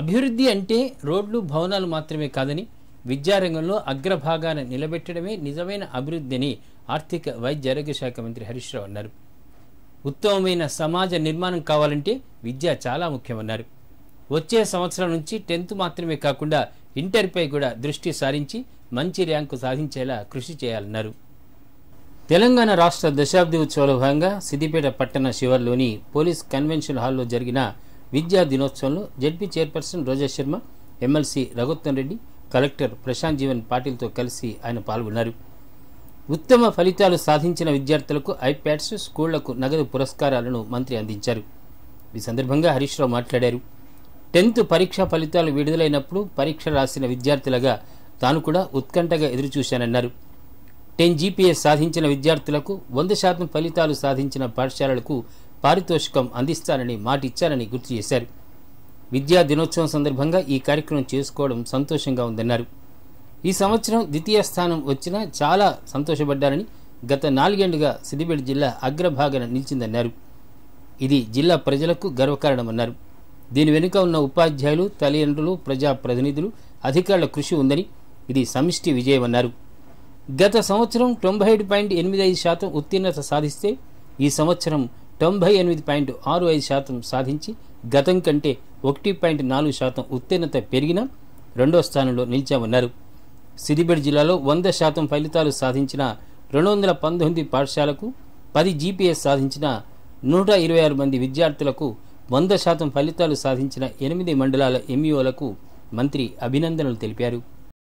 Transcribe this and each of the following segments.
అభివృద్ధి అంటే రోడ్లు భవనాలు మాత్రమే కాదని విద్యారంగంలో అగ్రభాగాన నిలబెట్టడమే నిజమైన అభివృద్ధి అని ఆర్థిక వైద్య ఆరోగ్య శాఖ మంత్రి హరీష్ రావు అన్నారు ఉత్తమమైన సమాజ నిర్మాణం కావాలంటే విద్య చాలా ముఖ్యమన్నారు వచ్చే సంవత్సరం నుంచి టెన్త్ మాత్రమే కాకుండా ఇంటర్పై కూడా దృష్టి సారించి మంచి ర్యాంకు సాధించేలా కృషి చేయాలన్నారు తెలంగాణ రాష్ట్ర దశాబ్ది ఉత్సవాల భాగంగా సిద్దిపేట పట్టణ శివర్లోని పోలీస్ కన్వెన్షన్ హాల్లో జరిగిన విద్యా దినోత్సవంలో ZP chairperson Roja Sharma MLC Raghuttam Reddy collector Prashant Jeevan పాటిల్తో కలిసి ఆయన పాల్గొన్నారు ఉత్తమ ఫలితాలు సాధించిన విద్యార్థులకు ఐప్యాడ్స్ స్కూళ్లకు నగదు పురస్కారాలను మంత్రి అందించారు ఈ సందర్భంగా హరీష్ రావు మాట్లాడారు టెన్త్ పరీక్షా ఫలితాలు విడుదలైనప్పుడు పరీక్ష రాసిన విద్యార్థులుగా తాను కూడా ఉత్కంఠగా ఎదురుచూశానన్నారు టెన్ జీపీఎస్ సాధించిన విద్యార్థులకు వంద శాతం ఫలితాలు సాధించిన పాఠశాలలకు పారితోషికం అందిస్తానని మాటిచ్చానని గుర్తు చేశారు విద్యా దినోత్సవం సందర్భంగా ఈ కార్యక్రమం చేసుకోవడం సంతోషంగా ఉందన్నారు ఈ సంవత్సరం ద్వితీయ స్థానం వచ్చినా చాలా సంతోషపడ్డారని గత నాలుగేండుగా సిద్దిపేట జిల్లా అగ్రభాగాన నిలిచిందన్నారు ఇది జిల్లా ప్రజలకు గర్వకారణమన్నారు దీని వెనుక ఉన్న ఉపాధ్యాయులు తల్లిదండ్రులు ప్రజాప్రతినిధులు అధికారుల కృషి ఉందని ఇది సమిష్టి విజయమన్నారు గత సంవత్సరం తొంభై ఏడు పాయింట్ ఎనిమిది ఐదు శాతం ఉత్తీర్ణత సాధిస్తే ఈ సంవత్సరం తొంభై ఎనిమిది పాయింట్ ఆరు ఐదు శాతం సాధించి గతం కంటే ఒకటి పాయింట్ నాలుగు శాతం ఉత్తీర్ణత పెరిగినా రెండో స్థానంలో నిలిచామన్నారు సిద్దిపేట జిల్లాలో వంద శాతం ఫలితాలు సాధించిన రెండు వందల పంతొమ్మిది పాఠశాలకు పది జీపీఎస్ సాధించిన నూట ఇరవై ఆరు మంది విద్యార్థులకు వంద శాతం ఫలితాలు సాధించిన ఎనిమిది మండలాల ఎంఈఓలకు మంత్రి అభినందనలు తెలిపారు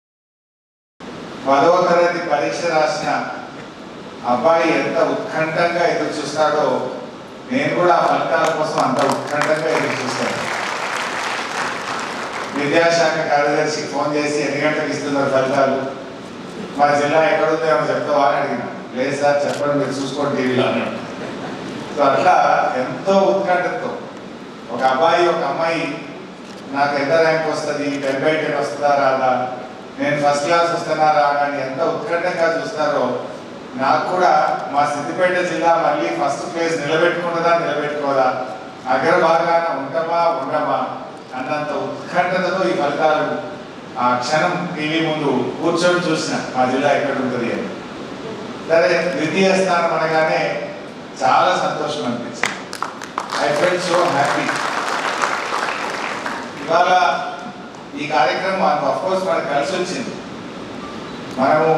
పదవ తరగతి పరీక్ష రాసిన అబ్బాయి ఎంత ఉత్కంఠంగా ఎదురు చూస్తాడో నేను కూడా ఆ ఫలితాల కోసం అంత ఉత్కంఠంగా ఎదురు చూస్తాను విద్యాశాఖ కార్యదర్శికి ఫోన్ చేసి ఎన్ని గంటలకు ఇస్తున్నారు ఫలితాలు మా జిల్లా ఎక్కడుందో ఏమో చెప్తావా అని అడిగిన లేదు సార్ చెప్పండి మీరు చూసుకోండి టీవీలో అన్నాడు సో అట్లా ఎంతో ఉత్కంఠతో ఒక అబ్బాయి ఒక అమ్మాయి నాకు ఎంత ర్యాంక్ వస్తుంది టెన్ బై టెన్ వస్తుందా రాదా నేను ఫస్ట్ క్లాస్ వస్తున్నా రాదా అని ఎంత ఉత్కంఠంగా చూస్తారో నాకు కూడా మా సిద్దిపేట జిల్లా మళ్ళీ ఫస్ట్ ప్లేస్ నిలబెట్టుకుంటుందా నిలబెట్టుకోదా అగ్రభాగాన ఉంటామా ఉండమా అన్నంత ఉత్కంఠతతో ఈ ఫలితాలు ఆ క్షణం టీవీ ముందు కూర్చొని చూసిన మా జిల్లా ఎక్కడ ఉంటుంది అని సరే ద్వితీయ స్థానం అనగానే చాలా సంతోషం అనిపించింది ఐ ఫెల్ సో హ్యాపీ ఇవాళ ఈ కార్యక్రమం ఆఫ్ కోర్స్ మనకు కలిసి వచ్చింది మనము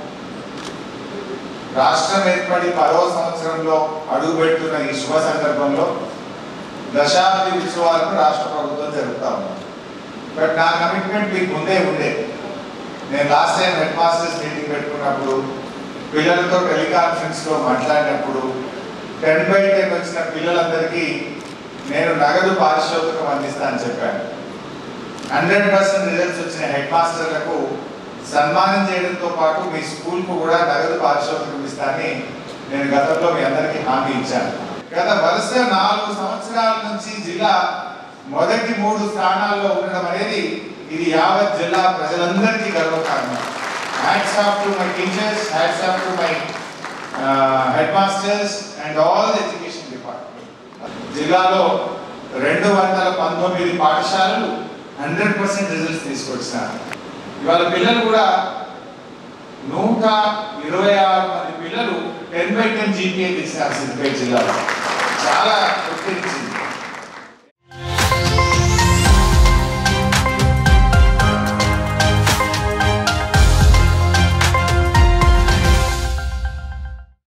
రాష్ట్రం ఏర్పడి పదవ సంవత్సరంలో అడుగు పెడుతున్న ఈ శుభ సందర్భంలో దశాబ్ది ఉత్సవాలను రాష్ట్ర ప్రభుత్వం జరుపుతా ఉంది బట్ నా కమిట్మెంట్ మీకు ముందే ఉండే నేను last time head masters meeting పెట్టుకున్నప్పుడు పిల్లలతో టెలికాన్ఫరెన్స్లో మాట్లాడినప్పుడు టెన్ బై టెన్ వచ్చిన పిల్లలందరికీ నేను నగదు పారితోషికం అందిస్తా అని చెప్పాను హండ్రెడ్ పర్సెంట్ రిజల్ట్స్ వచ్చిన హెడ్ మాస్టర్లకు సన్మానం చేయడంతో పాటు మీ స్కూల్కు కూడా నగదు పారితోషికం ఇస్తానని నేను గతంలో మీ అందరికీ హామీ ఇచ్చాను గత వరుస నాలుగు సంవత్సరాల నుంచి జిల్లా మొదటి మూడు స్థానాల్లో ఉండడం అనేది ఇది యావత్ జిల్లా ప్రజలందరికీ గర్వకారణం hats off to my teachers hats off to my head masters and all the education department జిల్లాలో రెండు వందల పంతొమ్మిది పాఠశాలలు హండ్రెడ్ పర్సెంట్ రిజల్ట్స్ తీసుకొచ్చినారు ఇవాళ పిల్లలు కూడా నూట ఇరవై ఆరు మంది పిల్లలు టెన్ బై టెన్ జీపీఏ తీసినారు సిద్దిపేట జిల్లాలో చాలా గుర్తించింది